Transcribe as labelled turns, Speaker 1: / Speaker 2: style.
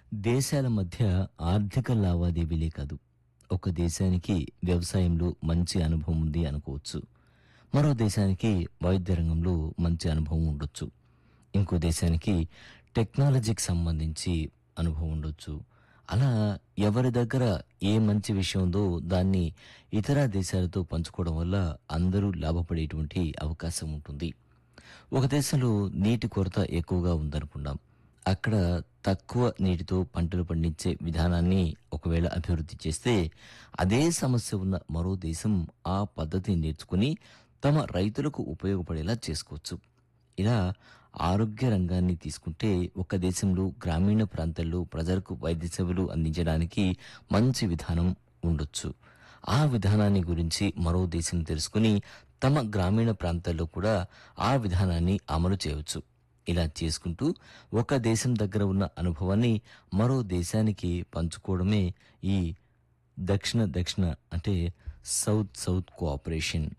Speaker 1: దేశాల మధ్య ఆర్థిక లావాదేవీలే కాదు ఒక దేశానికి వ్యవసాయంలో మంచి అనుభవం ఉంది అనుకోవచ్చు మరో దేశానికి వైద్య రంగంలో మంచి అనుభవం ఉండొచ్చు ఇంకో దేశానికి టెక్నాలజీకి సంబంధించి అనుభవం ఉండొచ్చు అలా ఎవరి దగ్గర ఏ మంచి విషయం ఉందో దాన్ని ఇతర దేశాలతో పంచుకోవడం వల్ల అందరూ లాభపడేటువంటి అవకాశం ఉంటుంది ఒక దేశంలో నీటి కొరత ఎక్కువగా ఉందనుకుందాం అక్కడ తక్కువ నీటితో పంటలు పండించే విధానాన్ని ఒకవేళ అభివృద్ధి చేస్తే అదే సమస్య ఉన్న మరో దేశం ఆ పద్ధతిని నేర్చుకుని తమ రైతులకు ఉపయోగపడేలా చేసుకోవచ్చు ఇలా ఆరోగ్య రంగాన్ని తీసుకుంటే ఒక దేశంలో గ్రామీణ ప్రాంతాల్లో ప్రజలకు వైద్య సేవలు అందించడానికి మంచి విధానం ఉండొచ్చు ఆ విధానాన్ని గురించి మరో దేశం తెలుసుకుని తమ గ్రామీణ ప్రాంతాల్లో కూడా ఆ విధానాన్ని అమలు చేయవచ్చు ఇలా చేసుకుంటూ ఒక దేశం దగ్గర ఉన్న అనుభవాన్ని మరో దేశానికి పంచుకోవడమే ఈ దక్షిణ దక్షిణ అంటే సౌత్ సౌత్ కోఆపరేషన్